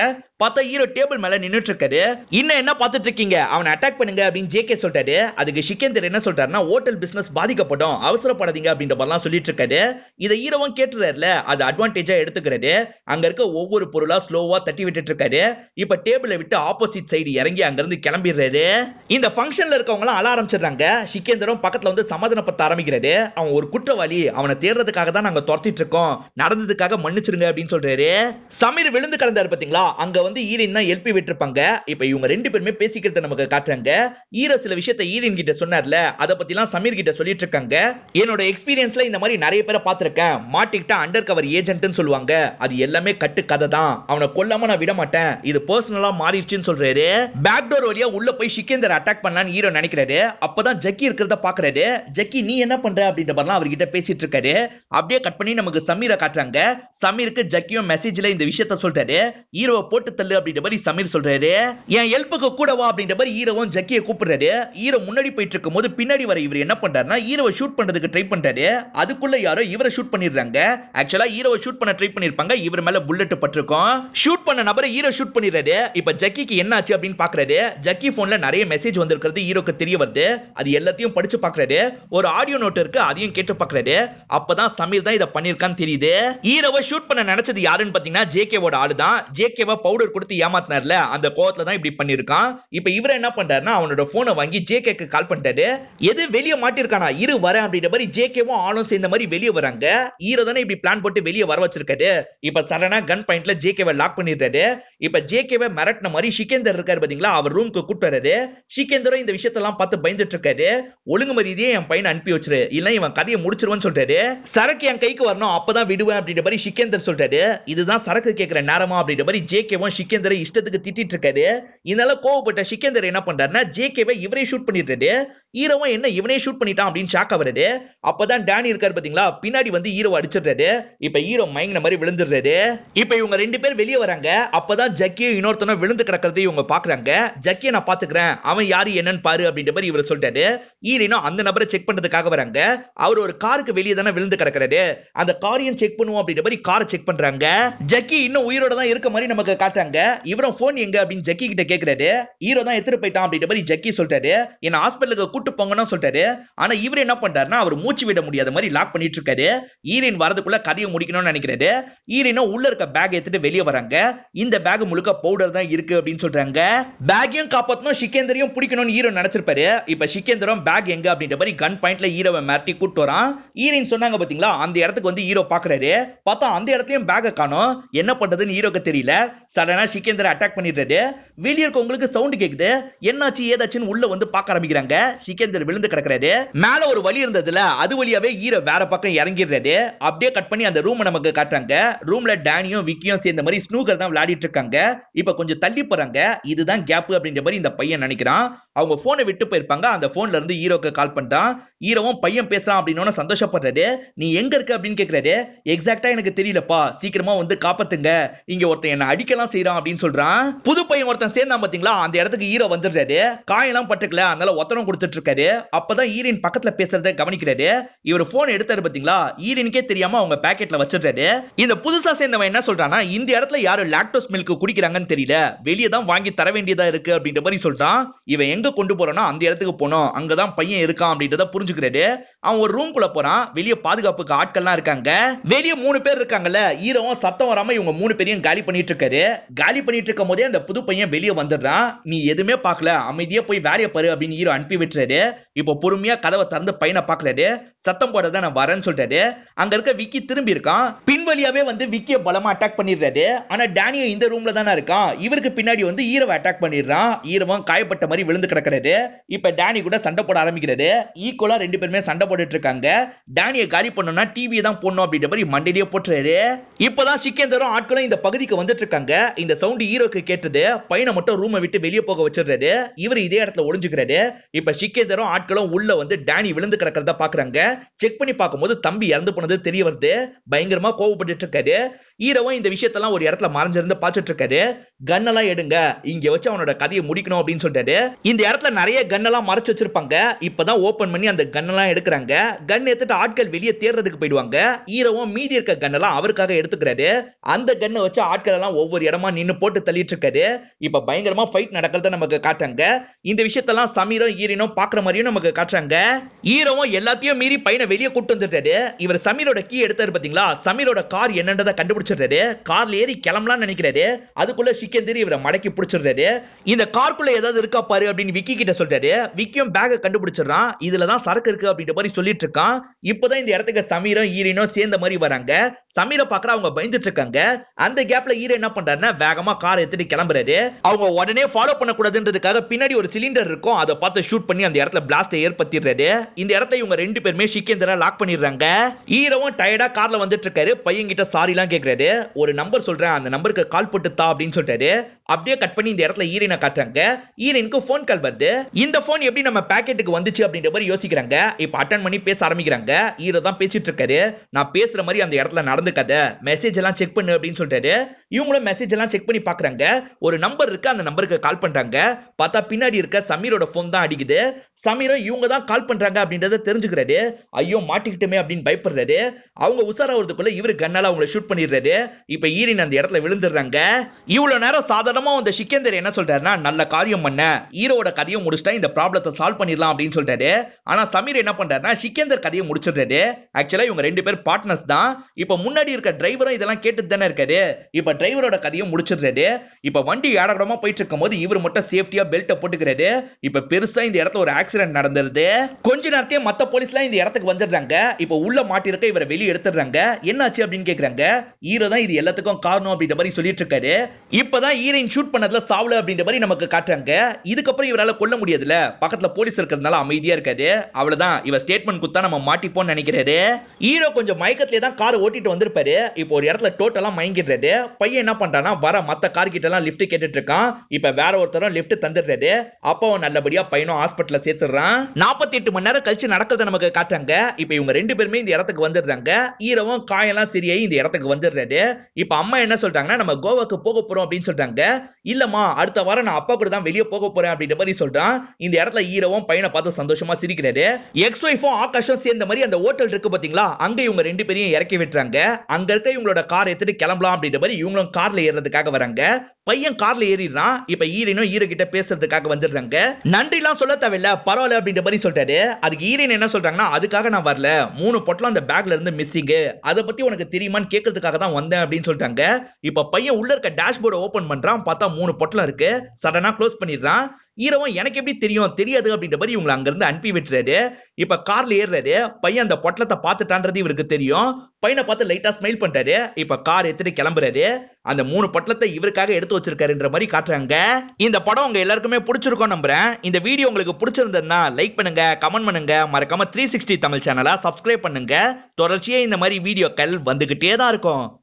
பார்த்தா ஹீரோ டேபிள் மேல நின்னுட்டு இருக்காரு இன்னும் என்ன பார்த்துட்டு இருக்கீங்க அவனை அட்டாக் பண்ணுங்க அப்படின்னு ஜேகே சொல்லிட்டாரு அதுக்கு சிக்கேந்தர் என்ன சொல்றாருன்னா ஹோட்டல் பிசினஸ் பாதிக்கப்படும் அவசரப்படாதீங்க அப்படின்ற மாதிரிலாம் சொல்லிட்டு இருக்காரு இதை ஹீரோவும் கேட்டுறாருல அது அட்வான்டேஜா எடுத்துக்கிறாரு அங்க இருக்க ஒவ்வொரு பொருளா ஸ்லோவா தட்டி விட்டுட்டு இருக்காரு இப்ப டேபிளை விட்டு ஆப்போசிட் சைடு இறங்கி அங்க இருந்து கிளம்பிடுறாரு இந்த ஃபங்க்ஷன்ல இருக்கவங்க எல்லாம் அழ ஆரம்பிச்சிடுறாங்க சிக்கேந்தரும் பக்கத்துல வந்து சமாதானப்படுத்த ஆரம்பிக்கிறாரு அவன் ஒரு குற்றவாளி அவனை தேடுறதுக்காக தான் நாங்க துரத்திட்டு இருக்கோம் நடந்ததுக்காக மன்னிச்சிருங்க அப்படின்னு சொல்றாரு சமீர் விழுந்து கிடந்தாரு பாத்தீங்களா அங்க வந்து ஈரின் தான் எழுப்பி விட்டுருப்பாங்க இப்ப இவங்க ரெண்டு பேருமே பேசிக்கிறத நமக்கு காட்டுறாங்க ஈரோ சில விஷயத்த ஈரின் கிட்ட சொன்னார்ல அதை பத்திலாம் சமீர் கிட்ட சொல்லிட்டு இருக்காங்க என்னோட எக்ஸ்பீரியன்ஸ்ல இந்த மாதிரி நிறைய பேரை பார்த்திருக்கேன் மாட்டிக்கிட்டா அண்டர் கவர் ஏஜென்ட்னு சொல்லுவாங்க அது எல்லாமே கட்டு கதை தான் அவனை கொல்லாம நான் விட மாட்டேன் இது பர்சனலா மாறிடுச்சுன்னு சொல்றாரு பேக் டோர் வழியா உள்ள போய் சிக்கேந்தர் அட்டாக் பண்ணலான்னு ஹீரோ நினைக்கிறாரு அப்பதான் ஜக்கி இருக்கிறத பாக்குறாரு ஜக்கி நீ என்ன பண்ற அப்படின்ற மாதிரிலாம் அவர்கிட்ட பேசிட்டு இருக்காரு அப்படியே கட் பண்ணி நமக்கு சமீரை காட்டுறாங்க சமீருக்கு ஜக்கியும் மெசேஜ்ல இந்த விஷயத்த சொல்றாரு ஹீரோவை போட்டு தள்ளு அப்படின்ற மாதிரி சமீர் சொல்றாரு என் ஹெல்ப்புக்கு கூட வா அப்படின்ற மாதிரி ஹீரோவும் ஜக்கியை கூப்பிடுறாரு ஹீரோ முன்னாடி போயிட்டு இருக்கும் போது பின்னாடி வர இவர் என்ன பண்றாருன்னா ஹீரோவை ஷூட் பண்றதுக்கு ட்ரை பண்றாரு அதுக்குள்ள யாரோ இவரை ஷூட் பண்ணிடுறாங்க ஆக்சுவலா ஹீரோவை ஷூட் பண்ண ட்ரை பண்ணிருப்பாங்க இவர் மேல புல்லட் பட்டிருக்கும் ஷூட் பண்ண நபரை ஹீரோ ஷூட் பண்ணிடுறாரு இப்ப ஜக்கிக்கு என்ன ஆச்சு அப்படின்னு பாக்குறாரு ஜக்கி போன்ல நிறைய மெசேஜ் வந்திருக்கிறது ஹீரோக்கு தெரிய வருது அது எல்லாத்தையும் படிச்சு பாக்குறாரு ஒரு ஆடியோ நோட் இருக்கு அதையும் கேட்டு பாக்குறாரு அப்பதான் சமீர் தான் இதை பண்ணிருக்கான்னு தெரியுது ஹீரோவை ஷூட் பண்ண நினைச்சது யாருன்னு பாத்தீங்கன்னா ஜேகேவோட ஆளு தான் ஜேகேவை பவுடர் கொடுத்து ஏமாத்தினார்ல அந்த கோவத்துல தான் இப்படி பண்ணிருக்கான் இப்ப இவர் என்ன பண்றாருன்னா அவனோட போனை வாங்கி ஜேகேக்கு கால் பண்ணிட்டாரு எது வெளியே மாட்டிருக்கானா இரு வரேன் அப்படின்ற மாதிரி ஜேகேவும் ஆளும் சேர்ந்த மாதிரி வெளியே வராங்க ஹீரோ தானே இப்படி பிளான் போட்டு வெளியே வர வச்சிருக்காரு இப்ப சடனா கன் பாயிண்ட்ல ஜேகேவை லாக் பண்ணிடுறாரு இப்ப ஜேகேவை மிரட்டின மாதிரி ஷிகேந்தர் இருக்காரு பாத்தீங்களா அவர் ரூமுக்கு கூட்டு வர்றாரு ஷிகேந்தரும் இந்த விஷயத்தெல்லாம் பார்த்து பயந்துட்டு இருக்காரு ஒழுங்கு மரியாதையே என் பையனை அனுப்பி வச்சிரு இல்ல இவன் கதையை முடிச்சிருவான்னு சொல்றாரு சரக்கு என் கைக்கு வரணும் அப்பதான் விடுவேன் அப்படின்ற மாதிரி ஷிகேந்தர் சொல்றாரு இதுதான் சரக்கு கேட்கிற நேரமா அப்படின்ற மாதிரி ஜேகேவும் ஷிகேந்தரை இஷ்டத்துக்கு திட்டிட்டு இருக்காரு இதனால கோவப்பட்ட ஷிகேந்தர் என்ன பண்றாருன்னா ஜேகேவை இவரே ஷூட் பண்ணிடுறாரு ஹீரோவும் என்ன இவனே ஷூட் பண்ணிட்டான் அப்படின்னு ஷாக் ஆகுறாரு அப்பதான் டேனி இருக்காரு பாத்தீங்களா பின்னாடி வந்து ஹீரோ அடிச்சிடுறாரு இப்ப ஹீரோ மயங்கின மாதிரி விழுந்துடுறாரு இப்ப இவங்க ரெண்டு பேர் வெளியே வராங்க அப்பதான் ஜக்கியும் இன்னொருத்தனும் விழுந்து கிடக்கிறதை இவங்க பாக்குறாங்க ஜக்கியை நான் பாத்துக்கிறேன் அவன் யாரு என்னன்னு பாரு அப்படின்ற மாதிரி இவர் சொல்லிட்டாரு ஈரினும் அந்த நபரை செக் பண்றதுக்காக வராங்க அவர் ஒரு காருக்கு வெளியே தானே விழுந்து கிடக்குறாரு அந்த காரையும் செக் பண்ணுவோம் அப்படின்ற மாதிரி காரை செக் பண்றாங்க ஜக்கி இன்னும் உயிரோட தான் இருக்க மாதிரி நமக்கு காட்டுறாங்க இவரும் போன் எங்க அப்படின்னு ஜக்கி கிட்ட கேக்குறாரு ஹீரோ தான் எடுத்துட்டு போயிட்டான் அப்படின்ற மாதிரி ஜக்கி சொல்லிட்டாரு என்ன ஹாஸ்பிட்டலுக்கு கூட்டு போங்கன்னு சொல்லிட்டாரு ஆனா இவர் என்ன பண்றாருன்னா அவர் மூச்சு விட முடியாத மாதிரி லாக் பண்ணிட்டு இருக்காரு ஈரின் வரதுக்குள்ள கதையை முடிக்கணும்னு நினைக்கிறாரு ஈரினும் உள்ள இருக்க பேக் எடுத்துட்டு வெளியே வராங்க இந்த பேக் முழுக்க பவுடர் தான் இருக்கு அப்படின்னு சொல்றாங்க பேக்கையும் காப்பாத்தணும் சிக்கேந்தரையும் பிடிக்கணும்னு ஹீரோ நினைச்சிருப்பாரு இப்ப சிக்கேந்தரும் பேக் எங்க அப்படின்ற மாதிரி கன் பாயிண்ட்ல ஹீரோவை மிரட்டி கூட்டு வரான் ஈரின் சொன்னாங்க பாத்தீங்களா அந்த இடத்துக்கு வந்து ஹீரோ பாக்குறாரு பார்த்தா அந்த இடத்துலயும் பேக்கை காணோம் என்ன பண்றதுன்னு ஹீரோக்கு தெரியல சடனா சிக்கேந்தரை அட்டாக் பண்ணிடுறாரு வெளியே இருக்கவங்களுக்கு சவுண்ட் கேக்குது என்னாச்சு ஏதாச்சுன்னு உள்ள வந்து பார்க்க ஆரம்பிக்கிறாங்க சிக்கேந்தர் விழுந்து கிடக்குறாரு மேல ஒரு வழி இருந்ததுல அது வழியாவே ஹீரோ வேற பக்கம் இறங்கிடுறாரு அப்படியே கட் பண்ணி அந்த ரூம் நமக்கு காட்டுறாங்க ரூம்ல டேனியும் விக்கியும் சேர்ந்த மாதிரி ஸ்னூக்கர் தான் விளையாடிட்டு இருக்காங்க இப்ப கொஞ்சம் தள்ளி போறாங்க இதுதான் கேப் அப்படின்ற மாதிரி இந்த பையன் நினைக்கிறான் அவங்க போனை விட்டு போயிருப்பாங்க அந்த போன்ல இருந்து ஹீரோக்கு கால் பண்றான் ஹீரோவும் பையன் பேசுறான் அப்படின்னு சந்தோஷப்படுறாரு நீ எங்க இருக்க அப்படின்னு கேக்குறாரு எக்ஸாக்டா எனக்கு தெரியலப்பா சீக்கிரமா வந்து காப்பாத்துங்க இங்க ஒருத்தன் என்ன அடிக்கலாம் செய்யறான் அப்படின்னு சொல்றான் புது பையன் ஒருத்தன் சேர்ந்தான் பாத்தீங்களா அந்த இடத்துக்கு ஹீரோ வந்துடுறாரு காயெல்லாம் பட்டுக்கல அதனால ஒத்தனம் கொடுத்துட்டு இருக்காரு அப்பதான் ஈரின் பக்கத்துல பேசுறத கவனிக்கிறாரு இவர் போன் எடுத்தாரு பாத்தீங்களா ஈரினுக்கே தெரியாம அவங்க பாக்கெட்ல வச்சிடுறாரு இந்த புதுசா சேர்ந்தவன் என்ன சொல்றான்னா இந்த இடத்துல யாரு லாக்டோஸ் மில்க் குடிக்கிறாங்கன்னு தெரியல வெளியே தான் வாங்கி தர வேண்டியதா இருக்கு அப்படின்ற மாதிரி சொல்றான் இவன் எங்க கொண்டு போறானோ அந்த இடத்துக்கு போனோம் அங்கதான் பையன் இருக்கான் அப்படின்றத புரிஞ்சுக்கிறாரு அவன் ஒரு ரூம் குள்ள போறான் வெளியே பாதுகாப்புக்கு ஆட்கள்லாம் இருக்காங்க வெளியே மூணு பேர் இருக்காங்கல்ல ஹீரோவும் சத்தம் வராம இவங்க மூணு பேரையும் காலி பண்ணிட்டு இருக்காரு காலி பண்ணிட்டு இருக்கும் போதே அந்த புது பையன் வெளியே வந்துடுறான் நீ எதுவுமே பார்க்கல அமைதியா போய் வேலையை பாரு அப்படின்னு ஹீரோ அனுப்பி விட்டுறாரு இப்போ பொறுமையா கதவை திறந்து பையனை பாக்குறாரு சத்தம் போடுறத நான் வரேன்னு சொல்றாரு அங்க இருக்க விக்கி திரும்பி இருக்கான் பின் வழியாவே வந்து விக்கிய பலமா அட்டாக் பண்ணிடுறாரு ஆனா டேனியோ இந்த ரூம்ல தானே இருக்கான் இவருக்கு பின்னாடி வந்து ஹீரோவை அட்டாக் பண்ணிடுறான் ஹீரோவும் காயப்பட்ட மாதிரி விழுந்து கிடக்குறாரு இப்ப டேனி கூட சண்டை போட ஆரம்பிக்கிறாரு ஈக்குவலா ரெண்டு பேருமே சண்டை போட்டுட்டு இருக்காங்க டேனியை காலி பண்ணணும்னா டிவியை தான் போடணும் அப்படின்ற மாதிரி மண்டையிலேயே போட்டுறாரு இப்பதான் சிக்கேந்தரும் ஆட்களும் இந்த பகுதிக்கு வந்துட்டு இருக்காங்க இந்த சவுண்ட் ஹீரோக்கு கேட்டது பையனை மட்டும் ரூமை விட்டு வெளியே போக வச்சிடுறாரு இவர் இதே இடத்துல ஒளிஞ்சுக்கிறாரு இப்ப சிக்கேந்தரும் ஆட்களும் உள்ள வந்து டேனி விழுந்து கிடக்கிறத பாக்குறாங்க செக் பண்ணி பார்க்கும்போது தம்பி இறந்து போனது தெரிய வருது பயங்கரமா கோவப்பட்டு இருக்காரு ஹீரோவும் இந்த விஷயத்தெல்லாம் ஒரு இடத்துல மறைஞ்சிருந்து பார்த்துட்டு இருக்காரு கன்னெல்லாம் எடுங்க இங்க வச்சு அவனோட கதையை முடிக்கணும் அப்படின்னு சொல்லிட்டாரு இந்த இடத்துல நிறைய கன்னெல்லாம் மறைச்சு வச்சிருப்பாங்க இப்பதான் ஓபன் பண்ணி அந்த கன்னெல்லாம் எடுக்கிறாங்க கன் எடுத்துட்டு ஆட்கள் வெளியே தேடுறதுக்கு போயிடுவாங்க ஈரவும் மீதி இருக்க கன்னெல்லாம் அவருக்காக எடுத்துக்கிறாரு அந்த கன்னை வச்சு ஆட்கள் எல்லாம் ஒவ்வொரு இடமா நின்னு போட்டு தள்ளிட்டு இருக்காரு இப்ப பயங்கரமா ஃபைட் நடக்கிறத நமக்கு காட்டுறாங்க இந்த விஷயத்தெல்லாம் சமீரும் ஈரனும் பாக்குற மாதிரியும் நமக்கு காட்டுறாங்க ஈரவும் எல்லாத்தையும் மீறி பையனை வெளியே கூட்டு வந்துட்டாரு இவர் சமீரோட கீ எடுத்தாரு பாத்தீங்களா சமீரோட கார் என்னன்றதை கண்டுபிடிச்சிடுறாரு கார்ல ஏறி கிளம்பலாம்னு நினைக்கிறாரு அதுக்குள்ள சிக்கந்தேரி இவரை மடக்கி பிடிச்சிடுறாரு இந்த கார்க்குள்ள ஏதாவது இருக்கா பாரு அப்படின்னு விக்கி கிட்ட சொல்றாரு விக்கியும் பேக கண்டுபிடிச்சிடுறான் இதுலதான் சரக்கு இருக்கு அப்படின்ற மாதிரி சொல்லிட்டு இருக்கான் இப்பதான் இந்த இடத்துக்கு சமீரும் ஈரனும் சேர்ந்த மாதிரி வராங்க சமீரை பாக்குற அவங்க பயந்துட்டு இருக்காங்க அந்த கேப்ல ஈர என்ன பண்றாருன்னா வேகமா கார் எடுத்துட்டு கிளம்புறாரு அவங்க உடனே ஃபாலோ பண்ணக்கூடாதுன்றதுக்காக பின்னாடி ஒரு சிலிண்டர் இருக்கும் அதை பார்த்து ஷூட் பண்ணி அந்த இடத்துல பிளாஸ்ட் ஏற்படுத்திடுறாரு இந்த இடத்த இவங்க ரெண்டு பேருமே சிக்கேந்தரா லாக் பண்ணிடுறாங்க ஈரவும் டயர்டா கார்ல வந்துட்டு இருக்காரு பையன் கிட்ட சாரி எல்லாம் கேக்குறாரு ஒரு நம்பர் சொல்றேன் அந்த நம்பருக்கு கால் போட்டு தா அப்படின்னு சொல்லிட்டாரு அப்படியே கட் பண்ணி இந்த இடத்துல ஈரனை காட்டுறாங்க ஈரனுக்கு ஃபோன் கால் வருது இந்த ஃபோன் எப்படி நம்ம பாக்கெட்டுக்கு வந்துச்சு அப்படின்ற மாதிரி யோசிக்கிறாங்க இப்ப அட்டன் பண்ணி பேச ஆரம்பிக்கிறாங்க ஈரோ தான் பேசிட்டு இருக்காரு நான் பேசுற மாதிரி அந்த இடத்துல நடந்துக்காத மெசேஜ் எல்லாம் செக் பண்ணு அப்படின்னு சொல்லிட்டாரு இவங்களும் மெசேஜ் எல்லாம் செக் பண்ணி பாக்குறாங்க ஒரு நம்பர் இருக்கு அந்த நம்பருக்கு கால் பண்றாங்க பார்த்தா பின்னாடி இருக்க சமீரோட ஃபோன் தான் அடிக்குது சமீரும் இவங்க தான் கால் பண்றாங்க அப்படின்றத தெரிஞ்சுக்கிறாரு ஐயோ மாட்டிக்கிட்டுமே அப்படின்னு பயப்படுறாரு அவங்க உசாராவதுக்குள்ள இவரு கண்ணால அவங்கள ஷூட் பண்ணிடுறாரு இப்ப ஈரின் அந்த இடத்துல விழுந்துடுறாங்க இவ்வளவு நேரம் சாதாரணமா அந்த சிக்கந்தர் என்ன சொல்றாருன்னா நல்ல காரியம் பண்ண ஹீரோட கதையை முடிச்சிட்டா இந்த ப்ராப்ளத்தை சால்வ் பண்ணிடலாம் அப்படின்னு சொல்றாரு ஆனா சமீர் என்ன பண்றாருன்னா சிக்கந்தர் கதையை முடிச்சிடுறாரு ஆக்சுவலா இவங்க ரெண்டு பேர் பார்ட்னர்ஸ் தான் இப்ப முன்னாடி இருக்க டிரைவரும் இதெல்லாம் கேட்டு தானே இருக்காரு இப்ப டிரைவரோட கதையும் முடிச்சிடுறாரு இப்ப வண்டி ஏடகடமா போயிட்டு இருக்கும் போது இவர் மட்டும் சேஃப்டியா பெல்ட்டை போட்டுக்கிறாரு இப்ப பெருசா இந்த இடத்துல ஒரு ஆக்சிடென்ட் நடந்துருது கொஞ்ச நேரத்தையே மத்த போலீஸ்லாம் இந்த இடத்துக்கு வந்துடுறாங்க இப்ப உள்ள மாட்டிருக்க இவரை வெளியே எடுத்துடுறாங்க என்னாச்சு அப்படின்னு கேக்குறாங்க ஹீரோ தான் இது எல்லாத்துக்கும் காரணம் அப்படின்ற மாதிரி சொல்லிட்டு இருக்காரு இப்பதான் ஹீரோயின் ஷூட் பண்ணதுல சாவல அப்படின்ற மாதிரி நமக்கு காட்டுறாங்க இதுக்கப்புறம் இவரால கொல்ல முடியாதுல பக்கத்துல போலீஸ் இருக்கிறதுனால அமைதியா இருக்காரு அவ்வளவுதான் இவர் ஸ்டேட்மெண்ட் குத்தா நம்ம மாட்டிப்போம்னு நினைக்கிறாரு ஹீரோ கொஞ்சம் மயக்கத்திலே தான் கார் ஓட்டிட்டு வந்திருப்பாரு இப்போ ஒரு இடத்துல டோட்டலா மயங்கிடுறாரு பையன் என்ன பண்றானா வர மத்த கார் கிட்ட எல்லாம் லிஃப்ட் கேட்டுட்டு இருக்கான் இப்ப வேற ஒருத்தரும் லிஃப்ட் தந்துடுறாரு அப்போ அவன் நல்லபடியா பையனும் ஹாஸ்பிட்டல்ல சேர்த்துறான் நாற்பத்தி எட்டு மணி நேரம் கழிச்சு நடக்கிறத நமக்கு காட்டுறாங்க இப்ப இவங்க ரெண்டு பேருமே இந்த இடத்துக்கு வந்துடுறாங்க ஹீரோவும் காயெல்லாம் சரியாயி இந்த இடத்துக்கு வந்துடுறாரு இப்ப அம்மா என்ன சொல்றாங்கன்னா நம்ம கோவாக்கு போக போறோம் அப்படின்னு சொல்றாங்க இல்லம்மா அடுத்த வாரம் நான் அப்பா கூட தான் வெளியே போக போறேன் அப்படின்ற மாதிரி சொல்றான் இந்த இடத்துல ஹீரோவும் பையனை பார்த்து சந்தோஷமா சிரிக்கிறாரு எக்ஸ் ஒய்ஃபும் ஆகாஷும் சேர்ந்த மாதிரி அந்த ஹோட்டல் இருக்கு பாத்தீங்களா அங்க இவங்க ரெண்டு பேரையும் இறக்கி விட்டுறாங்க அங்க இருக்க இவங்களோட கார் எடுத்துட்டு கிளம்பலாம் அப்படின்ற மாதிரி இவங்களும் கார்ல ஏறதுக்காக வராங்க பையன் கார்ல ஏறிடுறான் இப்ப ஈரனும் ஈர கிட்ட பேசுறதுக்காக வந்துடுறாங்க நன்றிலாம் சொல்ல தேவையில்ல பரவாயில்ல அப்படின்ற மாதிரி சொல்லிட்டாரு அதுக்கு ஈரன் என்ன சொல்றாங்கன்னா அதுக்காக நான் வரல மூணு பொட்டலம் அந்த பேக்ல இருந்து மிஸ்ஸிங் அதை பத்தி உனக்கு தெரியுமான்னு கேட்கறதுக்காக தான் வந்தேன் அப்படின்னு சொல்லிட்டாங்க இப்ப பையன் உள்ள இருக்க டேஷ்போர்டை ஓபன் பண்றான் பார்த்தா மூணு பொட்டலம் இருக்கு சடனா க்ளோஸ் பண்ணிடுறான் ஈரவன் எனக்கு எப்படி தெரியும் தெரியாது அப்படின்ற மாதிரி இவங்களை அங்க இருந்து அனுப்பி விட்டுறாரு இப்ப கார்ல ஏறுறாரு பையன் அந்த பொட்டலத்தை பார்த்துட்டான்றது இவருக்கு தெரியும் பையனை பார்த்து லைட்டா ஸ்மைல் பண்றாரு இப்ப கார் எடுத்துட்டு கிளம்புறாரு அந்த மூணு பொட்டலத்தை இவருக்காக எடுத்து வச்சிருக்காருன்ற மாதிரி காட்டுறாங்க இந்த படம் உங்க எல்லாருக்குமே பிடிச்சிருக்கும் நம்புறேன் இந்த வீடியோ உங்களுக்கு பிடிச்சிருந்ததுன்னா லைக் பண்ணுங்க கமெண்ட் பண்ணுங்க மறக்காம த்ரீ சிக்ஸ்டி தமிழ் சேனலை சப்ஸ்கிரைப் பண்ணுங்க தொடர்ச்சியா இந்த மாதிரி வீடியோக்கள் வந்துகிட்டே தான் இருக்கும்